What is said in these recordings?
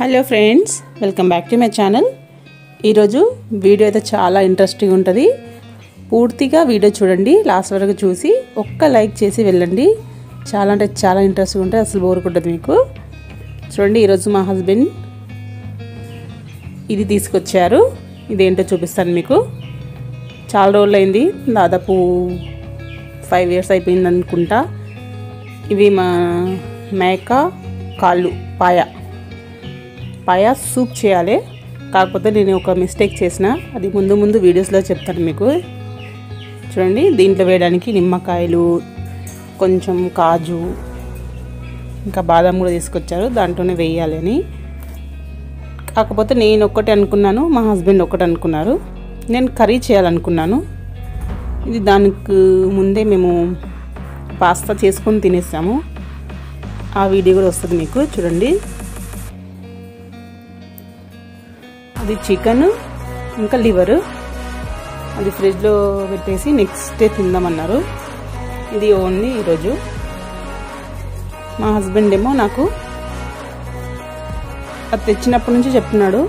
hello friends welcome back to my channel ఈరోజు video అయితే చాలా ఇంట్రెస్టింగ్ ఉంటుంది పూర్తిగా వీడియో చూడండి లాస్ట్ వరకు చూసి ఒక్క లైక్ చేసి వెళ్ళండి చాలా అంటే చాలా ఇంట్రెస్ట్గా ఉంటుంది అసలు బోర్ కొట్టదు మీకు చూడండి ఈరోజు మా హస్బెండ్ ఇది తీసుకొచ్చారు ఇదేంటో చూపిస్తాను మీకు చాలా రోజులు అయింది దాదాపు ఫైవ్ ఇయర్స్ అయిపోయింది అనుకుంటా ఇవి మా మేక కాళ్ళు పాయ పాయ సూప్ చేయాలి కాకపోతే నేను ఒక మిస్టేక్ చేసిన అది ముందు ముందు వీడియోస్లో చెప్తాను మీకు చూడండి దీంట్లో వేయడానికి నిమ్మకాయలు కొంచెం కాజు ఇంకా బాదం కూడా తీసుకొచ్చారు దాంట్లోనే వేయాలి అని కాకపోతే నేను ఒక్కటి అనుకున్నాను మా హస్బెండ్ ఒకటి అనుకున్నారు నేను కర్రీ చేయాలనుకున్నాను ఇది దానికి ముందే మేము పాస్తా చేసుకొని తినేసాము ఆ వీడియో కూడా వస్తుంది మీకు చూడండి అది చికెన్ ఇంకా లివర్ అది ఫ్రిడ్జ్లో పెట్టేసి నెక్స్ట్ డే తిందామన్నారు ఇది ఓన్లీ ఈరోజు మా హస్బెండ్ ఏమో నాకు అది తెచ్చినప్పటి నుంచి చెప్తున్నాడు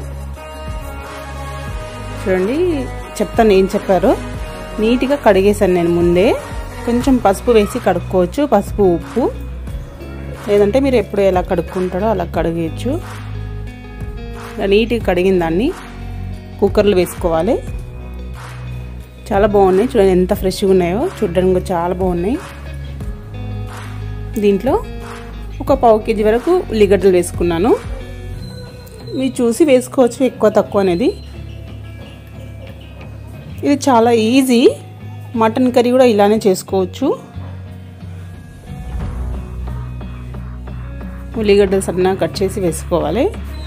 చూడండి చెప్తాను ఏం చెప్పారో నీట్గా కడిగేశాను నేను ముందే కొంచెం పసుపు వేసి కడుక్కోవచ్చు పసుపు ఉప్పు లేదంటే మీరు ఎప్పుడు ఎలా కడుక్కుంటారో అలా కడిగేయచ్చు నీట్గా కడిగిన దాన్ని కుక్కర్లో వేసుకోవాలి చాలా బాగున్నాయి చూడండి ఎంత ఫ్రెష్గా ఉన్నాయో చూడడానికి కూడా చాలా బాగున్నాయి దీంట్లో ఒక పావు కేజీ వరకు ఉల్లిగడ్డలు వేసుకున్నాను మీరు చూసి వేసుకోవచ్చు ఎక్కువ తక్కువ అనేది ఇది చాలా ఈజీ మటన్ కర్రీ కూడా ఇలానే చేసుకోవచ్చు ఉల్లిగడ్డలు సన్నగా కట్ చేసి వేసుకోవాలి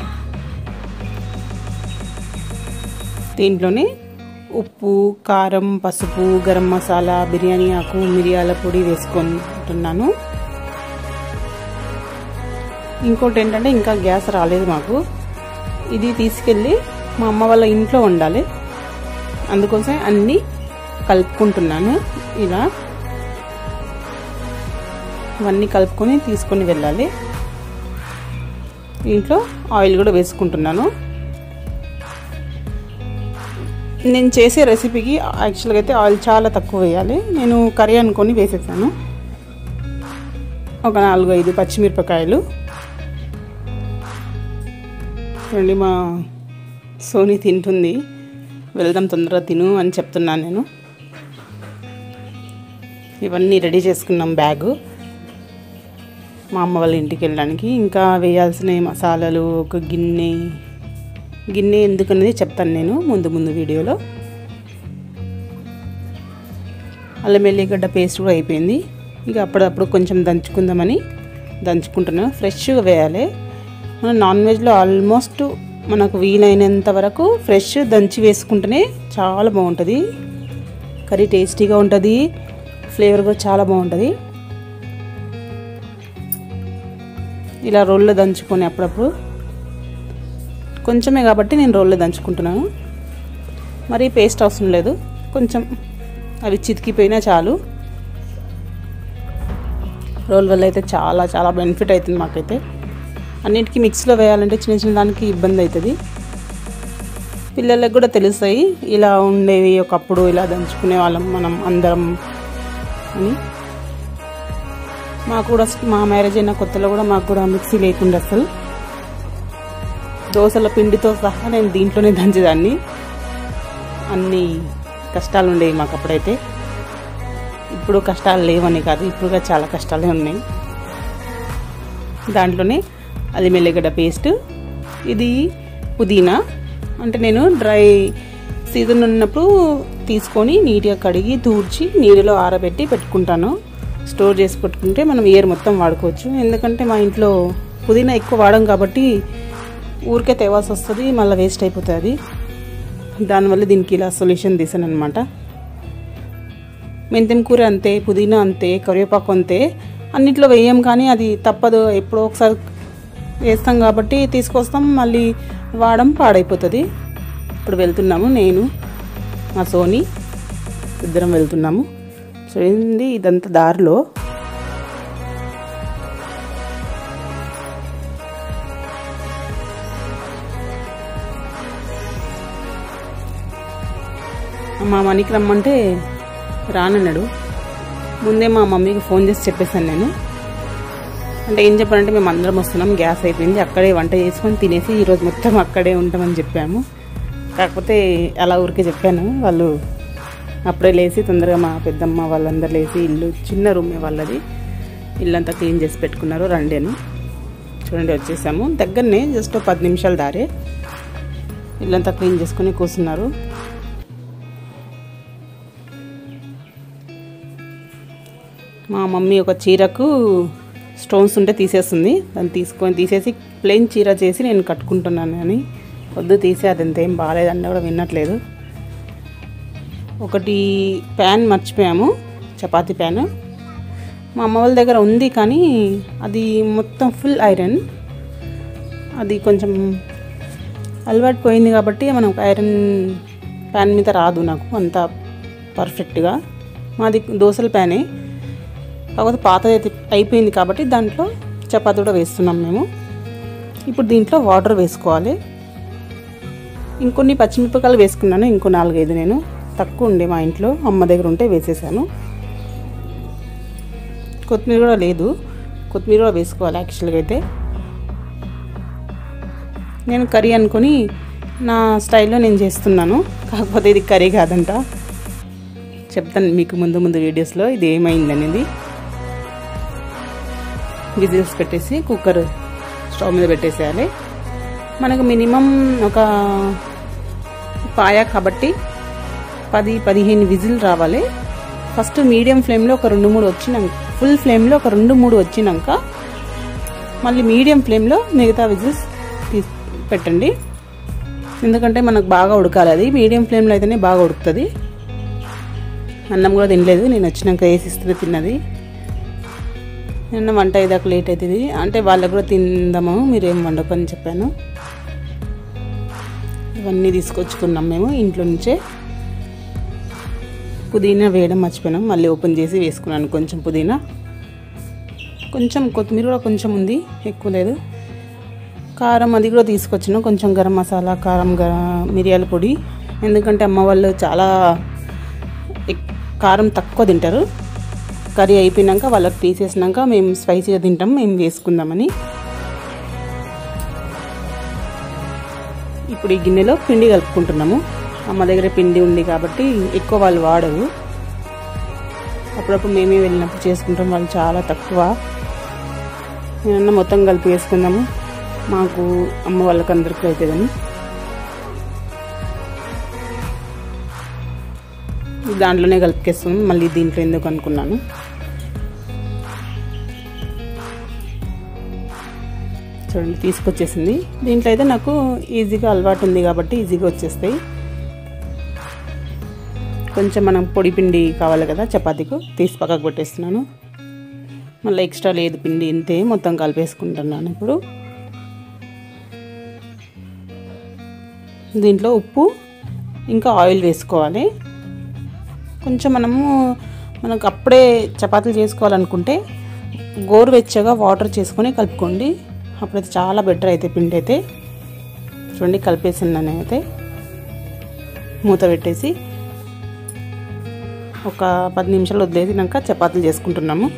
దీంట్లోనే ఉప్పు కారం పసుపు గరం మసాలా బిర్యానీ ఆకు మిరియాల పొడి వేసుకుంటున్నాను ఇంకోటి ఏంటంటే ఇంకా గ్యాస్ రాలేదు మాకు ఇది తీసుకెళ్ళి మా అమ్మ వాళ్ళ ఇంట్లో వండాలి అందుకోసం అన్నీ కలుపుకుంటున్నాను ఇలా ఇవన్నీ కలుపుకొని తీసుకొని వెళ్ళాలి ఇంట్లో ఆయిల్ కూడా వేసుకుంటున్నాను నేను చేసే రెసిపీకి యాక్చువల్గా అయితే ఆయిల్ చాలా తక్కువ వేయాలి నేను కర్రీ అనుకొని వేసేసాను ఒక నాలుగు ఐదు పచ్చిమిరపకాయలు చూడండి మా సోనీ తింటుంది వెళ్దాం తొందరగా తిను అని చెప్తున్నాను నేను ఇవన్నీ రెడీ చేసుకున్నాం బ్యాగు మా అమ్మ వాళ్ళ ఇంటికి వెళ్ళడానికి ఇంకా వేయాల్సిన మసాలాలు ఒక గిన్నె గిన్నె ఎందుకనేది చెప్తాను నేను ముందు ముందు వీడియోలో అల్లం వెల్లిగడ్డ పేస్ట్ కూడా అయిపోయింది ఇక అప్పుడప్పుడు కొంచెం దంచుకుందామని దంచుకుంటున్నాను ఫ్రెష్గా వేయాలి మన నాన్ వెజ్లో ఆల్మోస్ట్ మనకు వీలైనంత వరకు ఫ్రెష్ దంచి వేసుకుంటేనే చాలా బాగుంటుంది కర్రీ టేస్టీగా ఉంటుంది ఫ్లేవర్ కూడా చాలా బాగుంటుంది ఇలా రోల్లో దంచుకొని అప్పుడప్పుడు కొంచెమే కాబట్టి నేను రోల్లో దంచుకుంటున్నాను మరి పేస్ట్ అవసరం లేదు కొంచెం అవి చితికిపోయినా చాలు రోల్ వల్ల అయితే చాలా చాలా బెనిఫిట్ అవుతుంది మాకైతే అన్నిటికీ మిక్స్లో వేయాలంటే చిన్న చిన్న దానికి ఇబ్బంది అవుతుంది పిల్లలకు కూడా తెలుస్తాయి ఇలా ఉండేవి ఒకప్పుడు ఇలా దంచుకునే వాళ్ళం మనం అందరం అని మాకు కూడా మా మ్యారేజ్ అయిన కొత్తలో కూడా మాకు కూడా మిక్సీ లేకుండా అసలు దోశల పిండితో సహా నేను దీంట్లోనే దంచేదాన్ని అన్ని కష్టాలు ఉండేవి మాకు అప్పుడైతే ఇప్పుడు కష్టాలు లేవని కాదు ఇప్పుడు చాలా కష్టాలే ఉన్నాయి దాంట్లోనే అల్లం వెల్లిగడ్డ పేస్ట్ ఇది పుదీనా అంటే నేను డ్రై సీజన్ ఉన్నప్పుడు తీసుకొని నీట్గా కడిగి తూడ్చి నీళ్ళలో ఆరబెట్టి పెట్టుకుంటాను స్టోర్ చేసి పెట్టుకుంటే మనం ఇయర్ మొత్తం వాడుకోవచ్చు ఎందుకంటే మా ఇంట్లో పుదీనా ఎక్కువ వాడం కాబట్టి ఊరికే తేవాల్సి వస్తుంది మళ్ళీ వేస్ట్ అయిపోతుంది దానివల్ల దీనికి ఇలా సొల్యూషన్ తీసాను అనమాట మెంతెం కూర అంతే పుదీనా అంతే కరివేపాకు అంతే అన్నిట్లో వేయం కానీ అది తప్పదు ఎప్పుడో ఒకసారి వేస్తాం కాబట్టి తీసుకొస్తాం మళ్ళీ వాడడం పాడైపోతుంది ఇప్పుడు వెళ్తున్నాము నేను మా సోని ఇద్దరం వెళ్తున్నాము చూడండి ఇదంతా దారిలో మా మనీకి రమ్మంటే రానన్నాడు ముందే మా మమ్మీకి ఫోన్ చేసి చెప్పేశాను నేను అంటే ఏం చెప్పానంటే మేము అందరం వస్తున్నాం గ్యాస్ అయిపోయింది అక్కడే వంట చేసుకొని తినేసి ఈరోజు మొత్తం అక్కడే ఉంటామని చెప్పాము కాకపోతే అలా ఊరికే చెప్పాను వాళ్ళు అప్పుడే లేచి తొందరగా మా పెద్దమ్మ వాళ్ళందరూ లేచి ఇల్లు చిన్న రూమే వాళ్ళది ఇల్లంతా క్లీన్ చేసి పెట్టుకున్నారు రండి అని చూడండి వచ్చేసాము దగ్గరనే జస్ట్ ఒక పది నిమిషాలు దారే ఇల్లంతా క్లీన్ చేసుకుని కూర్చున్నారు మా మమ్మీ ఒక చీరకు స్టోన్స్ ఉంటే తీసేస్తుంది దాన్ని తీసుకొని తీసేసి ప్లెయిన్ చీర చేసి నేను కట్టుకుంటున్నాను అని వద్దు తీసే అది అంతేం బాగాలేదంటే కూడా వినట్లేదు ఒకటి ప్యాన్ మర్చిపోయాము చపాతీ ప్యాన్ మా అమ్మ వాళ్ళ దగ్గర ఉంది కానీ అది మొత్తం ఫుల్ ఐరన్ అది కొంచెం అలవాటు పోయింది కాబట్టి మనకు ఐరన్ ప్యాన్ మీద రాదు నాకు అంత పర్ఫెక్ట్గా మాది దోశల ప్యానే కాకపోతే పాతది అయితే అయిపోయింది కాబట్టి దాంట్లో చపాతీ కూడా వేస్తున్నాం మేము ఇప్పుడు దీంట్లో వాటర్ వేసుకోవాలి ఇంకొన్ని పచ్చిమిరపకాయలు వేసుకున్నాను ఇంకో నాలుగైదు నేను తక్కువ ఉండే మా ఇంట్లో అమ్మ దగ్గర ఉంటే వేసేసాను కొత్తిమీర కూడా లేదు కొత్తిమీర కూడా వేసుకోవాలి యాక్చువల్గా అయితే నేను కర్రీ అనుకొని నా స్టైల్లో నేను చేస్తున్నాను కాకపోతే ఇది కర్రీ కాదంట చెప్తాను మీకు ముందు ముందు వీడియోస్లో ఇది ఏమైంది అనేది విజిల్స్ పెట్టేసి కుక్కర్ స్టవ్ మీద పెట్టేసేయాలి మనకు మినిమం ఒక పాయ కాబట్టి పది పదిహేను విజిల్ రావాలి ఫస్ట్ మీడియం ఫ్లేమ్లో ఒక రెండు మూడు వచ్చినాక ఫుల్ ఫ్లేమ్లో ఒక రెండు మూడు వచ్చినాక మళ్ళీ మీడియం ఫ్లేమ్లో మిగతా విజిల్స్ తీ పెట్టండి ఎందుకంటే మనకు బాగా ఉడకాలి అది మీడియం ఫ్లేమ్లో అయితేనే బాగా ఉడుకుతుంది అన్నం కూడా తినలేదు నేను వచ్చినాక వేసిస్తే తిన్నది నిన్న వంట అయ్యేదాకా లేట్ అవుతుంది అంటే వాళ్ళకు కూడా తిందాము మీరేం వండకని చెప్పాను ఇవన్నీ తీసుకొచ్చుకున్నాం మేము ఇంట్లో నుంచే పుదీనా వేయడం మర్చిపోయినాం మళ్ళీ ఓపెన్ చేసి వేసుకున్నాను కొంచెం పుదీనా కొంచెం కొత్తిమీర కూడా కొంచెం ఉంది ఎక్కువ లేదు కారం అది కూడా తీసుకొచ్చిన కొంచెం గరం మసాలా కారం గర మిరియాల పొడి ఎందుకంటే అమ్మ వాళ్ళు చాలా ఎక్- కారం తక్కువ తింటారు కర్రీ అయిపోయినాక వాళ్ళకి తీసేసినాక మేము స్పైసీగా తింటాం మేము వేసుకుందామని ఇప్పుడు ఈ గిన్నెలో పిండి కలుపుకుంటున్నాము అమ్మ దగ్గర పిండి ఉంది కాబట్టి ఎక్కువ వాళ్ళు వాడరు అప్పుడప్పుడు మేమే వెళ్ళినప్పుడు చేసుకుంటాం వాళ్ళు చాలా తక్కువ నేనన్నా మొత్తం కలిపి వేసుకుందాము మాకు అమ్మ వాళ్ళకి అందరికీ అవుతుందని దాంట్లోనే కలిపేస్తున్నాం మళ్ళీ దీంట్లో ఎందుకు అనుకున్నాను చూడండి తీసుకొచ్చేసింది దీంట్లో అయితే నాకు ఈజీగా అలవాటు ఉంది కాబట్టి ఈజీగా వచ్చేస్తాయి కొంచెం మనం పొడి పిండి కావాలి కదా చపాతీకు తీసి పక్కకు పెట్టేస్తున్నాను మళ్ళీ ఎక్స్ట్రా లేదు పిండి ఇంతే మొత్తం కలిపేసుకుంటున్నాను ఇప్పుడు దీంట్లో ఉప్పు ఇంకా ఆయిల్ వేసుకోవాలి కొంచెం మనము మనకు అప్పుడే చపాతీలు చేసుకోవాలనుకుంటే గోరువెచ్చగా వాటర్ చేసుకొని కలుపుకోండి అప్పుడైతే చాలా బెటర్ అయితే పిండి అయితే చూడండి కలిపేసిందని అయితే మూత పెట్టేసి ఒక పది నిమిషాలు వదిలేసినాక చపాతీలు చేసుకుంటున్నాము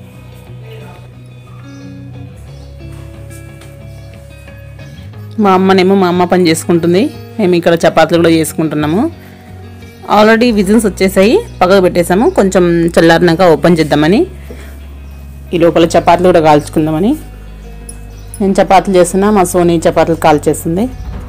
మా అమ్మనేమో మా అమ్మ పని చేసుకుంటుంది మేము ఇక్కడ చపాతీలు కూడా చేసుకుంటున్నాము ఆల్రెడీ విజిల్స్ వచ్చేసాయి పక్కకు పెట్టేసాము కొంచెం చల్లారినాక ఓపెన్ చేద్దామని ఈ లోపల చపాతీలు కూడా కాల్చుకుందామని నేను చపాతీలు చేస్తున్నా మా సోనీ చపాతీలు కాల్ చేస్తుంది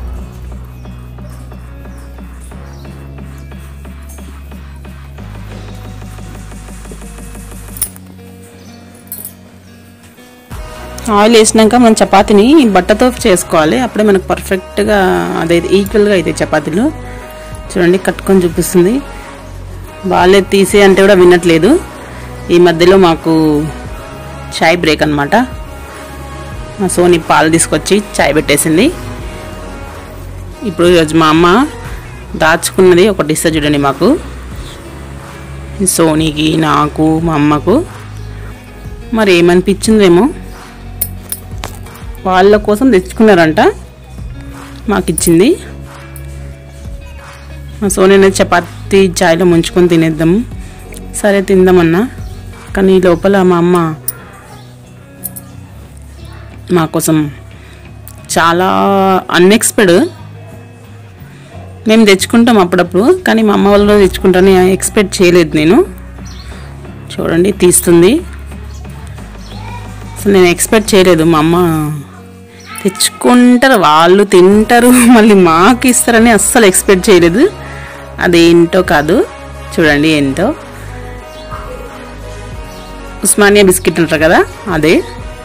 ఆయిల్ వేసినాక మనం చపాతీని బట్టతో చేసుకోవాలి అప్పుడే మనకు పర్ఫెక్ట్గా అదే ఈక్వల్గా అయితే చపాతీలు చూడండి కట్టుకొని చూపిస్తుంది వాళ్ళే తీసే అంటే కూడా వినట్లేదు ఈ మధ్యలో మాకు చాయ్ బ్రేక్ అనమాట మా సోని పాలు తీసుకొచ్చి చాయ్ పెట్టేసింది ఇప్పుడు ఈరోజు మా అమ్మ దాచుకున్నది ఒకటి ఇస్తా చూడండి మాకు సోనీకి నాకు మా అమ్మకు మరి ఏమనిపించిందేమో వాళ్ళ కోసం తెచ్చుకున్నారంట మాకు ఇచ్చింది మా సోనీ అనేది చపాతి ఉత్తి చాయ్లో ముంచుకొని తినేద్దాం సరే తిందామన్నా కానీ ఈ లోపల మా అమ్మ మా కోసం చాలా అన్ఎక్స్పెక్టెడ్ మేము తెచ్చుకుంటాం అప్పుడప్పుడు కానీ మా అమ్మ వాళ్ళు తెచ్చుకుంటాను ఎక్స్పెక్ట్ చేయలేదు నేను చూడండి తీస్తుంది అసలు నేను ఎక్స్పెక్ట్ చేయలేదు మా అమ్మ తెచ్చుకుంటారు వాళ్ళు తింటారు మళ్ళీ మాకు ఇస్తారని అస్సలు ఎక్స్పెక్ట్ చేయలేదు అదేంటో కాదు చూడండి ఏంటో ఉస్మానియా బిస్కెట్ అంటారు కదా అదే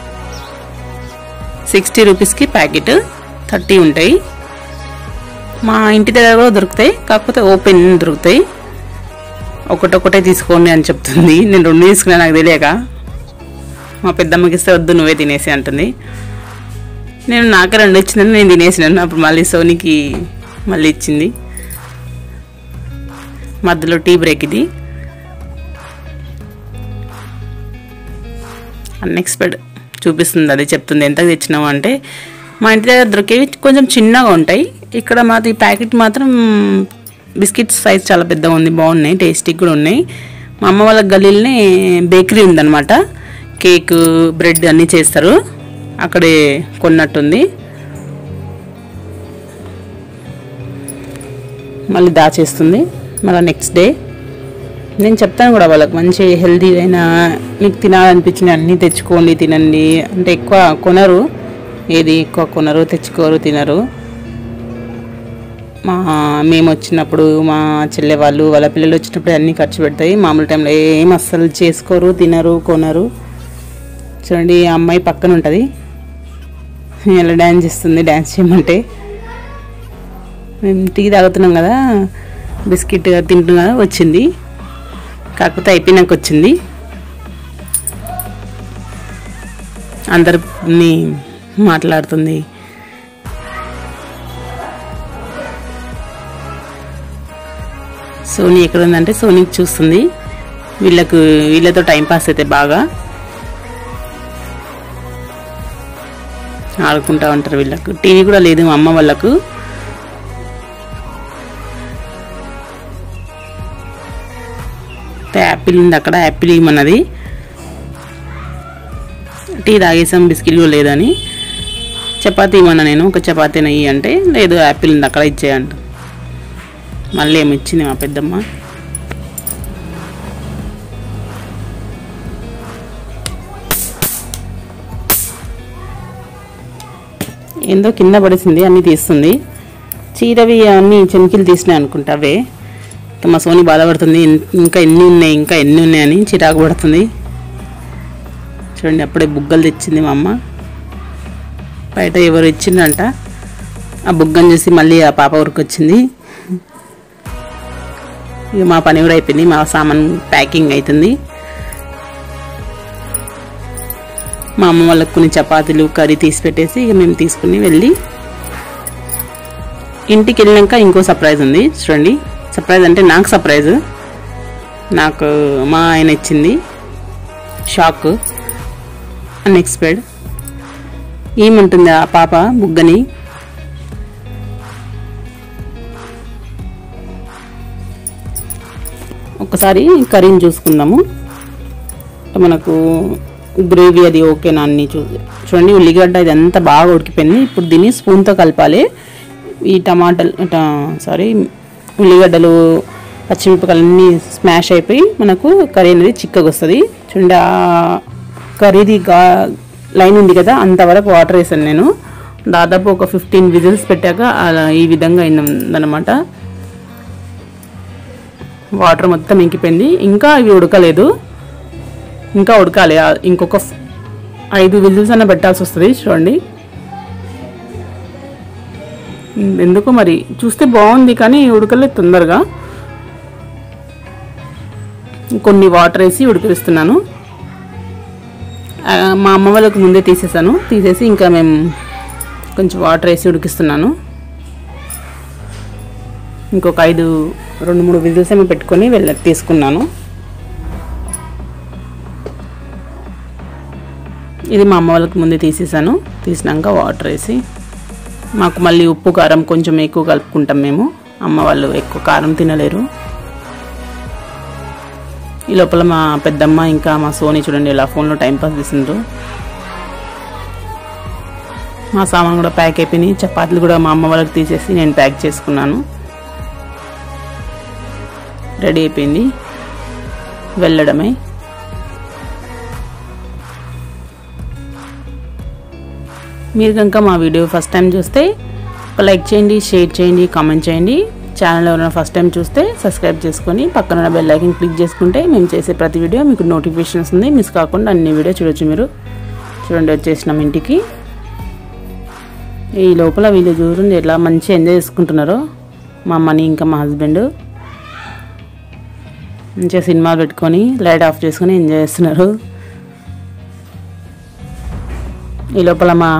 సిక్స్టీ రూపీస్కి ప్యాకెట్ థర్టీ ఉంటాయి మా ఇంటి దగ్గర కూడా దొరుకుతాయి కాకపోతే ఓపెన్ దొరుకుతాయి ఒకటొకటే తీసుకోండి అని చెప్తుంది నేను రెండు తీసుకున్నా నాకు తెలియక మా పెద్దమ్మకి ఇస్తే వద్దు నువ్వే తినేసి అంటుంది నేను నాకే రెండు ఇచ్చిందని నేను తినేసినాను అప్పుడు మళ్ళీ సోనికి మళ్ళీ ఇచ్చింది మధ్యలో టీ బ్రేక్ ఇది అన్ఎక్స్పెక్ట్ చూపిస్తుంది అది చెప్తుంది ఎంత తెచ్చినావు అంటే మా ఇంటి దగ్గర దొరికేవి కొంచెం చిన్నగా ఉంటాయి ఇక్కడ మాది ప్యాకెట్ మాత్రం బిస్కెట్ సైజ్ చాలా పెద్దగా ఉంది బాగున్నాయి టేస్టీ కూడా ఉన్నాయి మా అమ్మ వాళ్ళ గల్లీలోనే బేకరీ ఉందన్నమాట కేక్ బ్రెడ్ అన్నీ చేస్తారు అక్కడే కొన్నట్టుంది మళ్ళీ దాచేస్తుంది మళ్ళీ నెక్స్ట్ డే నేను చెప్తాను కూడా వాళ్ళకి మంచి హెల్తీ అయినా మీకు తినాలనిపించిన అన్నీ తెచ్చుకోండి తినండి అంటే ఎక్కువ కొనరు ఏది ఎక్కువ కొనరు తెచ్చుకోరు తినరు మా మేము వచ్చినప్పుడు మా చెల్లె వాళ్ళు వాళ్ళ పిల్లలు వచ్చినప్పుడు అన్నీ ఖర్చు పెడతాయి మామూలు టైంలో ఏం అస్సలు చేసుకోరు తినరు కొనరు చూడండి ఆ అమ్మాయి పక్కన ఉంటుంది ఎలా డ్యాన్స్ చేస్తుంది డ్యాన్స్ చేయమంటే మేము టీ తాగుతున్నాం కదా బిస్కెట్ తింటున్నా కదా వచ్చింది కాకపోతే అయిపోయినాక వచ్చింది అందరిని మాట్లాడుతుంది సోనీ ఎక్కడ ఉందంటే సోనీకి చూస్తుంది వీళ్ళకు వీళ్ళతో టైం పాస్ అయితే బాగా ఆడుకుంటా ఉంటారు వీళ్ళకు టీవీ కూడా లేదు మా అమ్మ వాళ్ళకు యాపిల్ ఉంది అక్కడ యాపిల్ ఇమ్మన్నది టీ తాగేసాం బిస్కెట్లు లేదని చపాతీ ఇమ్మన్నా నేను ఒక చపాతీ నెయ్యి అంటే లేదు యాపిల్ ఉంది అక్కడ ఇచ్చేయంట మళ్ళీ ఏమి ఇచ్చింది మా పెద్దమ్మ ఏందో కింద పడేసింది అన్నీ తీస్తుంది చీరవి అన్నీ చెనికిలు తీసినాయి అనుకుంటా అవే ఇంకా మా సోని బాధపడుతుంది ఇన్- ఇంకా ఎన్ని ఉన్నాయి ఇంకా ఎన్ని ఉన్నాయని చిరాకు పడుతుంది చూడండి అప్పుడే బుగ్గలు తెచ్చింది మా అమ్మ బయట ఎవరు ఇచ్చిందంట ఆ బుగ్గను చూసి మళ్ళీ ఆ పాప ఊరికి వచ్చింది ఇక మా పని కూడా అయిపోయింది మా సామాన్ ప్యాకింగ్ అవుతుంది మా అమ్మ వాళ్ళకి కొన్ని చపాతీలు కర్రీ తీసి పెట్టేసి ఇక మేము తీసుకుని వెళ్ళి ఇంటికి వెళ్ళాక ఇంకో సర్ప్రైజ్ ఉంది చూడండి సర్ప్రైజ్ అంటే నాకు సర్ప్రైజ్ నాకు మా ఆయన ఇచ్చింది షాక్ అన్ఎక్స్పెక్టెడ్ ఏముంటుంది ఆ పాప బుగ్గని ఒకసారి కర్రీని చూసుకుందాము మనకు గ్రేవీ అది ఓకేనా అన్ని చూ చూడండి ఉల్లిగడ్డ ఇది అంతా బాగా ఉడికిపోయింది ఇప్పుడు దీన్ని స్పూన్తో కలపాలి ఈ టమాటాలు సారీ ఉల్లిగడ్డలు పచ్చిమిరపకాయలు అన్నీ స్మాష్ అయిపోయి మనకు కర్రీ అనేది చిక్కగా వస్తుంది చూడండి ఆ కర్రీది గా లైన్ ఉంది కదా అంతవరకు వాటర్ వేసాను నేను దాదాపు ఒక ఫిఫ్టీన్ విజిల్స్ పెట్టాక అలా ఈ విధంగా అయిందనమాట వాటర్ మొత్తం ఇంకిపోయింది ఇంకా ఇవి ఉడకలేదు ఇంకా ఉడకాలి ఆ ఇంకొక ఫ్- ఐదు విజిల్స్ అన్న పెట్టాల్సి వస్తుంది చూడండి ఎందుకో మరి చూస్తే బాగుంది కానీ ఉడకలేదు తొందరగా కొన్ని వాటర్ వేసి ఉడికిస్తున్నాను ఆ, మా అమ్మ వాళ్ళకి ముందే తీసేసాను తీసేసి ఇంకా మేము కొంచెం వాటర్ వేసి ఉడికిస్తున్నాను ఇంకొక ఐదు రెండు మూడు విజిల్స్ ఏమో పెట్టుకొని వెళ్ళ తీసుకున్నాను ఇది మా అమ్మ వాళ్ళకి ముందే తీసేసాను తీసినాక వాటర్ వేసి మాకు మళ్ళీ ఉప్పు కారం కొంచెం ఎక్కువ కలుపుకుంటాం మేము అమ్మ వాళ్ళు ఎక్కువ కారం తినలేరు లోపల మా పెద్దమ్మ ఇంకా మా సోని చూడండి ఇలా ఫోన్లో టైంపాస్ చేసిండ్రు మా సామాన్ కూడా ప్యాక్ అయిపోయినాయి చపాతీలు కూడా మా అమ్మ వాళ్ళకి తీసేసి నేను ప్యాక్ చేసుకున్నాను రెడీ అయిపోయింది వెళ్ళడమే మీరు కనుక మా వీడియో ఫస్ట్ టైం చూస్తే ఒక లైక్ చేయండి షేర్ చేయండి కామెంట్ చేయండి ఛానల్ ఎవరైనా ఫస్ట్ టైం చూస్తే సబ్స్క్రైబ్ చేసుకొని పక్కన ఉన్న బెల్ ఐకన్ క్లిక్ చేసుకుంటే మేము చేసే ప్రతి వీడియో మీకు నోటిఫికేషన్స్ ఉంది మిస్ కాకుండా అన్ని వీడియో చూడొచ్చు మీరు చూడండి వచ్చేసినాం ఇంటికి ఈ లోపల వీళ్ళు చూడండి ఎట్లా మంచిగా ఎంజాయ్ చేసుకుంటున్నారో మా అమ్మని ఇంకా మా హస్బెండ్ మంచిగా సినిమాలు పెట్టుకొని లైట్ ఆఫ్ చేసుకొని ఎంజాయ్ చేస్తున్నారు ఈ లోపల మా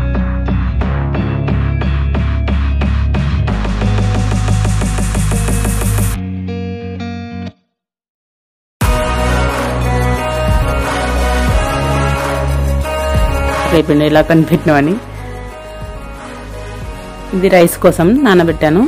అయిపోయింది ఇలా కనిపెట్టినవని ఇది రైస్ కోసం నానబెట్టాను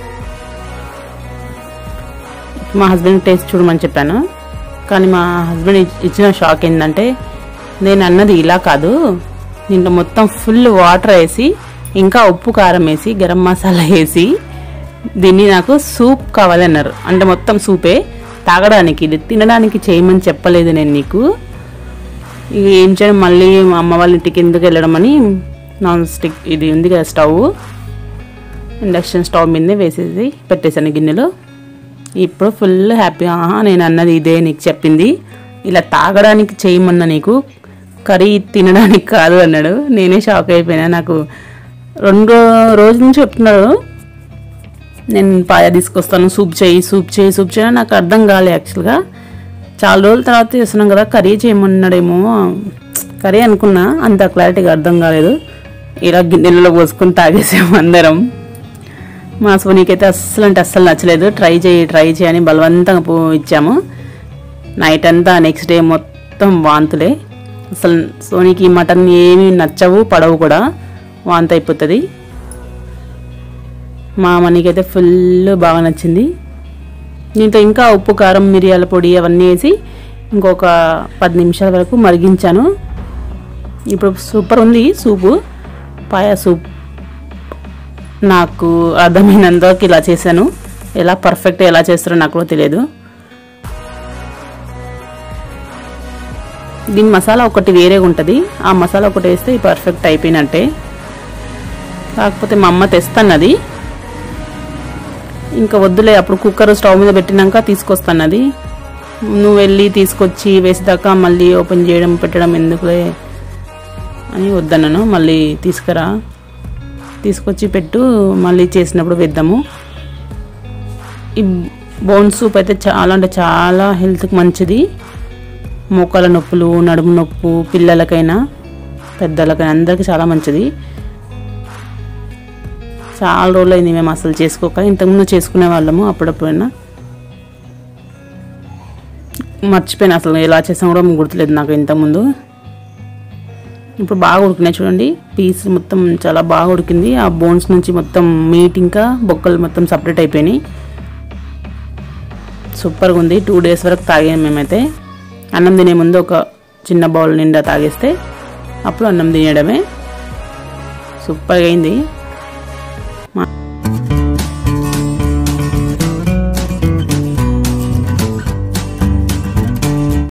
మా హస్బెండ్ టేస్ట్ చూడమని చెప్పాను కానీ మా హస్బెండ్ ఇచ్చిన షాక్ ఏంటంటే నేను అన్నది ఇలా కాదు దీంట్లో మొత్తం ఫుల్ వాటర్ వేసి ఇంకా ఉప్పు కారం వేసి గరం మసాలా వేసి దీన్ని నాకు సూప్ కావాలన్నారు అంటే మొత్తం సూపే తాగడానికి ఇది తినడానికి చేయమని చెప్పలేదు నేను నీకు ఇక ఏం చేయడం మళ్ళీ మా అమ్మ వాళ్ళ ఇంటికి ఎందుకు వెళ్ళడం అని నాన్ స్టిక్ ఇది ఉంది కదా స్టవ్ ఇండక్షన్ స్టవ్ మీదే వేసేసి పెట్టేశాను గిన్నెలో ఇప్పుడు ఫుల్ హ్యాపీ ఆహా నేను అన్నది ఇదే నీకు చెప్పింది ఇలా తాగడానికి చేయమన్నా నీకు కర్రీ తినడానికి కాదు అన్నాడు నేనే షాక్ అయిపోయినా నాకు రెండు రోజుల నుంచి చెప్తున్నాడు నేను పాయ తీసుకొస్తాను సూప్ చేయి సూప్ చేయి సూప్ చేయి నాకు అర్థం కాలే యాక్చువల్గా చాలా రోజుల తర్వాత చేస్తున్నాం కదా కర్రీ చేయమన్నాడేమో కర్రీ అనుకున్నా అంత క్లారిటీగా అర్థం కాలేదు ఇలా గిన్నెలలో పోసుకొని తాగేసాము అందరం మా సోనీకైతే అస్సలు అంటే అస్సలు నచ్చలేదు ట్రై చేయి ట్రై చేయని బలవంతంగా పో ఇచ్చాము నైట్ అంతా నెక్స్ట్ డే మొత్తం వాంతులే అసలు సోనీకి మటన్ ఏమీ నచ్చవు పడవు కూడా వాంతి అయిపోతుంది మా మనీకైతే ఫుల్ బాగా నచ్చింది దీంట్లో ఇంకా ఉప్పు కారం మిరియాల పొడి అవన్నీ వేసి ఇంకొక పది నిమిషాల వరకు మరిగించాను ఇప్పుడు సూపర్ ఉంది సూపు పాయా సూప్ నాకు అర్థమైనంతవరకు ఇలా చేశాను ఎలా పర్ఫెక్ట్ ఎలా చేస్తారో నాకు కూడా తెలియదు దీని మసాలా ఒకటి వేరేగా ఉంటుంది ఆ మసాలా ఒకటి వేస్తే పర్ఫెక్ట్ అయిపోయినట్టే కాకపోతే మా అమ్మ తెస్తాన్నది ఇంకా వద్దులే అప్పుడు కుక్కర్ స్టవ్ మీద పెట్టినాక తీసుకొస్తానది నువ్వు వెళ్ళి తీసుకొచ్చి వేసేదాకా మళ్ళీ ఓపెన్ చేయడం పెట్టడం ఎందుకులే అని వద్దన్నాను మళ్ళీ తీసుకురా తీసుకొచ్చి పెట్టు మళ్ళీ చేసినప్పుడు వేద్దాము ఈ బోన్ సూప్ అయితే చాలా అంటే చాలా హెల్త్కి మంచిది మోకాల నొప్పులు నడుము నొప్పు పిల్లలకైనా పెద్దలకైనా అందరికీ చాలా మంచిది చాలా రోజులు అయింది మేము అసలు చేసుకోక ఇంతకుముందు చేసుకునే వాళ్ళము అప్పుడప్పుడైనా మర్చిపోయిన అసలు ఎలా చేసాం కూడా గుర్తులేదు నాకు ఇంతకుముందు ఇప్పుడు బాగా ఉడికినాయి చూడండి పీస్ మొత్తం చాలా బాగా ఉడికింది ఆ బోన్స్ నుంచి మొత్తం మీట్ ఇంకా బొక్కలు మొత్తం సపరేట్ అయిపోయినాయి సూపర్గా ఉంది టూ డేస్ వరకు తాగాము మేమైతే అన్నం తినే ముందు ఒక చిన్న బౌల్ నిండా తాగేస్తే అప్పుడు అన్నం తినేయడమే సూపర్గా అయింది మా